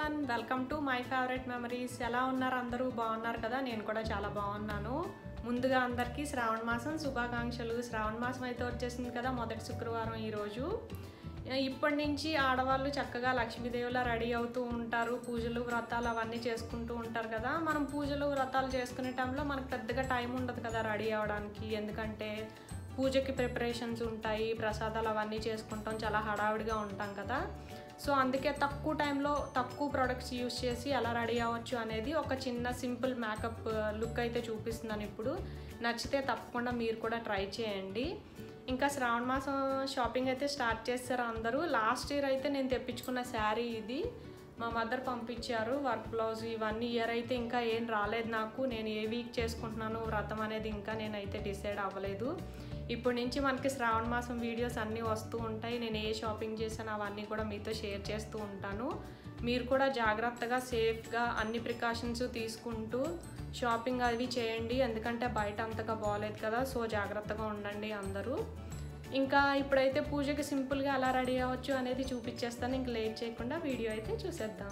everyone welcome to my favourite memories ఎలా ఉన్నారు అందరూ బాగున్నారు కదా నేను కూడా చాలా బాగున్నాను ముందుగా అందరికీ శ్రావణ మాసం శుభాకాంక్షలు శ్రావణ మాసం అయితే వచ్చేసింది కదా మొదటి శుక్రవారం ఈరోజు ఇప్పటి నుంచి ఆడవాళ్ళు చక్కగా లక్ష్మీదేవిలా రెడీ అవుతూ ఉంటారు పూజలు వ్రతాలు అవన్నీ చేసుకుంటూ ఉంటారు కదా మనం పూజలు వ్రతాలు చేసుకునే టైంలో మనకు పెద్దగా టైం ఉండదు కదా రెడీ అవ్వడానికి ఎందుకంటే పూజకి ప్రిపరేషన్స్ ఉంటాయి ప్రసాదాలు అవన్నీ చేసుకుంటాం చాలా హడావిడిగా ఉంటాం కదా సో అందుకే తక్కువ టైంలో తక్కువ ప్రొడక్ట్స్ యూస్ చేసి ఎలా రెడీ అవ్వచ్చు అనేది ఒక చిన్న సింపుల్ మేకప్ లుక్ అయితే చూపిస్తున్నాను ఇప్పుడు నచ్చితే తప్పకుండా మీరు కూడా ట్రై చేయండి ఇంకా శ్రావణ మాసం షాపింగ్ అయితే స్టార్ట్ చేస్తారు అందరూ లాస్ట్ ఇయర్ అయితే నేను తెప్పించుకున్న శారీ ఇది మా మదర్ పంపించారు వర్క్ బ్లౌజ్ ఇవన్నీ ఇయర్ అయితే ఇంకా ఏం రాలేదు నాకు నేను ఏ వీక్ చేసుకుంటున్నాను వ్రతం అనేది ఇంకా నేనైతే డిసైడ్ అవ్వలేదు ఇప్పటి నుంచి మనకి శ్రావణ మాసం వీడియోస్ అన్నీ వస్తూ ఉంటాయి నేను ఏ షాపింగ్ చేశాను అవన్నీ కూడా మీతో షేర్ చేస్తూ ఉంటాను మీరు కూడా జాగ్రత్తగా సేఫ్గా అన్ని ప్రికాషన్స్ తీసుకుంటూ షాపింగ్ అవి చేయండి ఎందుకంటే బయట అంతగా బాగోలేదు కదా సో జాగ్రత్తగా ఉండండి అందరూ ఇంకా ఇప్పుడైతే పూజకి సింపుల్గా ఎలా రెడీ అవ్వచ్చు అనేది చూపించేస్తాను ఇంక లేట్ చేయకుండా వీడియో అయితే చూసేద్దాం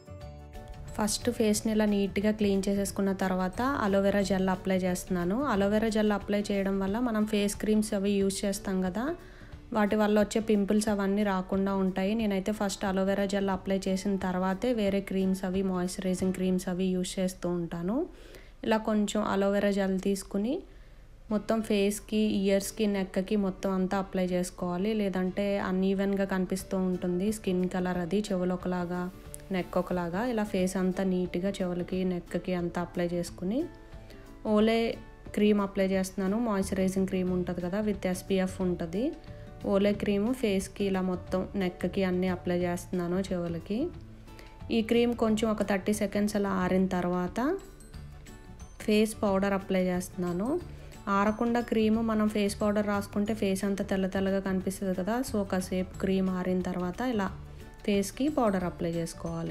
ఫస్ట్ ఫేస్ని ఇలా నీట్గా క్లీన్ చేసేసుకున్న తర్వాత అలోవెరా జెల్ అప్లై చేస్తున్నాను అలోవెరా జెల్ అప్లై చేయడం వల్ల మనం ఫేస్ క్రీమ్స్ అవి యూజ్ చేస్తాం కదా వాటి వల్ల వచ్చే పింపుల్స్ అవన్నీ రాకుండా ఉంటాయి నేనైతే ఫస్ట్ అలోవెరా జెల్ అప్లై చేసిన తర్వాతే వేరే క్రీమ్స్ అవి మాయిశ్చరైజింగ్ క్రీమ్స్ అవి యూజ్ చేస్తూ ఉంటాను ఇలా కొంచెం అలోవెరా జెల్ తీసుకుని మొత్తం ఫేస్కి ఇయర్స్కి నెక్కకి మొత్తం అంతా అప్లై చేసుకోవాలి లేదంటే అన్ఈవెన్గా కనిపిస్తూ ఉంటుంది స్కిన్ కలర్ అది చెవులు ఒకలాగా నెక్ ఒకలాగా ఇలా ఫేస్ అంతా నీట్గా చెవులకి నెక్కి అంతా అప్లై చేసుకుని ఓలే క్రీమ్ అప్లై చేస్తున్నాను మాయిశ్చరైజింగ్ క్రీమ్ ఉంటుంది కదా విత్ ఎస్పీఎఫ్ ఉంటుంది ఓలే క్రీము ఫేస్కి ఇలా మొత్తం నెక్కి అన్నీ అప్లై చేస్తున్నాను చెవులకి ఈ క్రీమ్ కొంచెం ఒక థర్టీ సెకండ్స్ అలా ఆరిన తర్వాత ఫేస్ పౌడర్ అప్లై చేస్తున్నాను ఆరకుండా క్రీమ్ మనం ఫేస్ పౌడర్ రాసుకుంటే ఫేస్ అంతా తెల్ల తెల్లగా కనిపిస్తుంది కదా సో కాసేపు క్రీమ్ ఆరిన తర్వాత ఇలా ఫేస్కి పౌడర్ అప్లై చేసుకోవాలి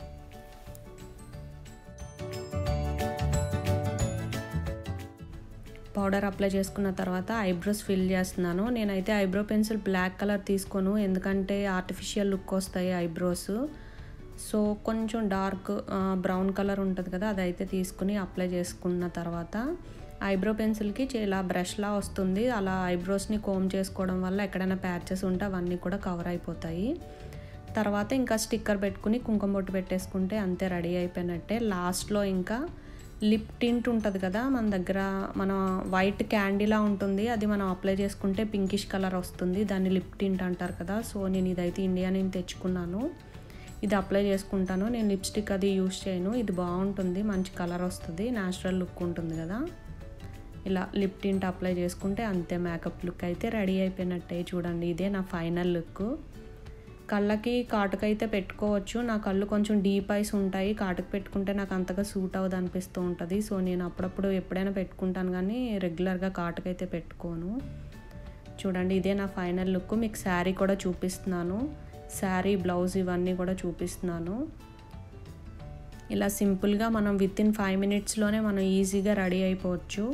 పౌడర్ అప్లై చేసుకున్న తర్వాత ఐబ్రోస్ ఫిల్ చేస్తున్నాను నేనైతే ఐబ్రో పెన్సిల్ బ్లాక్ కలర్ తీసుకోను ఎందుకంటే ఆర్టిఫిషియల్ లుక్ వస్తాయి ఐబ్రోస్ సో కొంచెం డార్క్ బ్రౌన్ కలర్ ఉంటుంది కదా అదైతే తీసుకుని అప్లై చేసుకున్న తర్వాత ఐబ్రో పెన్సిల్కి ఇలా బ్రష్లా వస్తుంది అలా ఐబ్రోస్ని కోమ్ చేసుకోవడం వల్ల ఎక్కడైనా ప్యాచెస్ ఉంటే అవన్నీ కూడా కవర్ అయిపోతాయి తర్వాత ఇంకా స్టిక్కర్ పెట్టుకుని కుంకుమ బొట్టు పెట్టేసుకుంటే అంతే రెడీ అయిపోయినట్టే లాస్ట్లో ఇంకా లిప్ టింట్ ఉంటుంది కదా మన దగ్గర మన వైట్ క్యాండీలా ఉంటుంది అది మనం అప్లై చేసుకుంటే పింకిష్ కలర్ వస్తుంది దాన్ని లిప్ టింట్ అంటారు కదా సో నేను ఇదైతే ఇండియా నుంచి తెచ్చుకున్నాను ఇది అప్లై చేసుకుంటాను నేను లిప్స్టిక్ అది యూస్ చేయను ఇది బాగుంటుంది మంచి కలర్ వస్తుంది న్యాచురల్ లుక్ ఉంటుంది కదా ఇలా లిప్ టింట్ అప్లై చేసుకుంటే అంతే మేకప్ లుక్ అయితే రెడీ అయిపోయినట్టే చూడండి ఇదే నా ఫైనల్ లుక్ కళ్ళకి కాటుకైతే పెట్టుకోవచ్చు నా కళ్ళు కొంచెం డీప్ ఐస్ ఉంటాయి కాటుకు పెట్టుకుంటే నాకు అంతగా సూట్ అవ్వదు అనిపిస్తూ ఉంటుంది సో నేను అప్పుడప్పుడు ఎప్పుడైనా పెట్టుకుంటాను కానీ రెగ్యులర్గా కాటుకైతే పెట్టుకోను చూడండి ఇదే నా ఫైనల్ లుక్ మీకు శారీ కూడా చూపిస్తున్నాను శారీ బ్లౌజ్ ఇవన్నీ కూడా చూపిస్తున్నాను ఇలా సింపుల్గా మనం విత్ ఇన్ ఫైవ్ మినిట్స్లోనే మనం ఈజీగా రెడీ అయిపోవచ్చు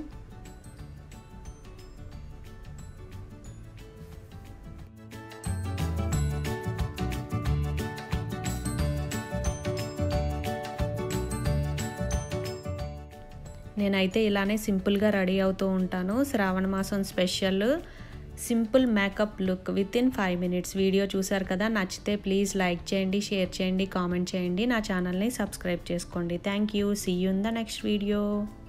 నేనైతే ఇలానే సింపుల్గా రెడీ అవుతూ ఉంటాను శ్రావణ మాసం special simple makeup look with in five minutes video చూసారు కదా నచ్చితే ప్లీజ్ లైక్ చేయండి షేర్ చేయండి కామెంట్ చేయండి నా ఛానల్ని సబ్స్క్రైబ్ చేసుకోండి thank you see you in the next video